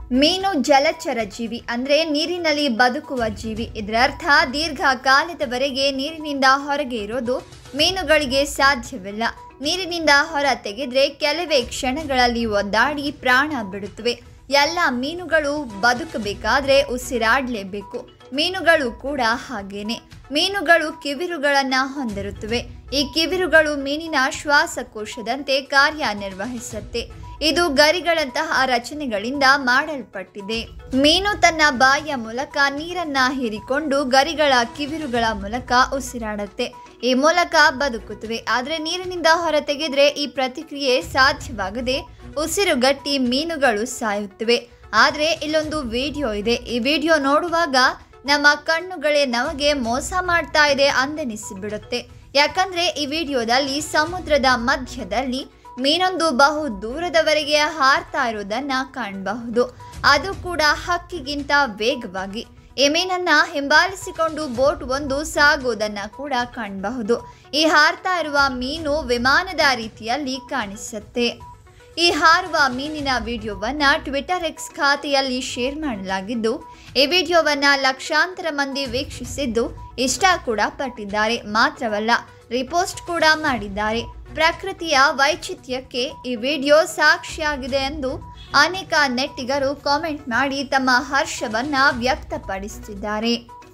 ಮೀನು ಜಲಚರ ಜೀವಿ ಅಂದರೆ ನೀರಿನಲ್ಲಿ ಬದುಕುವ ಜೀವಿ ಇದರ ಅರ್ಥ ದೀರ್ಘಕಾಲದವರೆಗೆ ನೀರಿನಿಂದ ಹೊರಗೆ ಇರೋದು ಮೀನುಗಳಿಗೆ ಸಾಧ್ಯವಿಲ್ಲ ನೀರಿನಿಂದ ಹೊರ ತೆಗೆದ್ರೆ ಕೆಲವೇ ಕ್ಷಣಗಳಲ್ಲಿ ಒದ್ದಾಡಿ ಪ್ರಾಣ ಬಿಡುತ್ತವೆ ಎಲ್ಲ ಮೀನುಗಳು ಬದುಕಬೇಕಾದ್ರೆ ಉಸಿರಾಡಲೇಬೇಕು ಮೀನುಗಳು ಕೂಡ ಹಾಗೇನೆ ಮೀನುಗಳು ಕಿವಿರುಗಳನ್ನು ಹೊಂದಿರುತ್ತವೆ ಈ ಕಿವಿರುಗಳು ಮೀನಿನ ಶ್ವಾಸಕೋಶದಂತೆ ಕಾರ್ಯನಿರ್ವಹಿಸುತ್ತೆ ಇದು ಗರಿಗಳಂತಹ ರಚನೆಗಳಿಂದ ಮಾಡಲ್ಪಟ್ಟಿದೆ ಮೀನು ತನ್ನ ಬಾಯಿಯ ಮೂಲಕ ನೀರನ್ನ ಹೀರಿಕೊಂಡು ಗರಿಗಳ ಕಿವಿರುಗಳ ಮೂಲಕ ಉಸಿರಾಡುತ್ತೆ ಈ ಮೂಲಕ ಬದುಕುತ್ತವೆ ಆದರೆ ನೀರಿನಿಂದ ಹೊರತೆಗೆದ್ರೆ ಈ ಪ್ರತಿಕ್ರಿಯೆ ಸಾಧ್ಯವಾಗದೆ ಉಸಿರುಗಟ್ಟಿ ಮೀನುಗಳು ಸಾಯುತ್ತವೆ ಆದರೆ ಇಲ್ಲೊಂದು ವಿಡಿಯೋ ಇದೆ ಈ ವಿಡಿಯೋ ನೋಡುವಾಗ ನಮ್ಮ ಕಣ್ಣುಗಳೇ ನಮಗೆ ಮೋಸ ಮಾಡ್ತಾ ಇದೆ ಅಂದೆನಿಸಿಬಿಡುತ್ತೆ ಯಾಕಂದ್ರೆ ಈ ವಿಡಿಯೋದಲ್ಲಿ ಸಮುದ್ರದ ಮಧ್ಯದಲ್ಲಿ ಮೀನೊಂದು ಬಹು ದೂರದವರೆಗೆ ಹಾರ್ತಾ ಇರೋದನ್ನ ಕಾಣಬಹುದು ಅದು ಕೂಡ ಹಕ್ಕಿಗಿಂತ ವೇಗವಾಗಿ ಈ ಮೀನನ್ನ ಹಿಂಬಾಲಿಸಿಕೊಂಡು ಬೋಟ್ ಒಂದು ಸಾಗುವುದನ್ನ ಕೂಡ ಕಾಣಬಹುದು ಈ ಹಾರ್ತಾ ಇರುವ ಮೀನು ವಿಮಾನದ ರೀತಿಯಲ್ಲಿ ಕಾಣಿಸುತ್ತೆ ಈ ಹಾರುವ ಮೀನಿನ ವಿಡಿಯೋವನ್ನ ಟ್ವಿಟರ್ ಎಕ್ಸ್ ಖಾತೆಯಲ್ಲಿ ಶೇರ್ ಮಾಡಲಾಗಿದ್ದು ಈ ವಿಡಿಯೋವನ್ನ ಲಕ್ಷಾಂತರ ಮಂದಿ ವೀಕ್ಷಿಸಿದ್ದು ಇಷ್ಟ ಕೂಡ ಪಟ್ಟಿದ್ದಾರೆ ಮಾತ್ರವಲ್ಲ ರಿಪೋಸ್ಟ್ ಕೂಡ ಮಾಡಿದ್ದಾರೆ ಪ್ರಕೃತಿಯ ವೈಚಿತ್ರ್ಯಕ್ಕೆ ಈ ವಿಡಿಯೋ ಸಾಕ್ಷಿಯಾಗಿದೆ ಎಂದು ಅನೇಕ ನೆಟ್ಟಿಗರು ಕಾಮೆಂಟ್ ಮಾಡಿ ತಮ್ಮ ಹರ್ಷವನ್ನ ವ್ಯಕ್ತಪಡಿಸುತ್ತಿದ್ದಾರೆ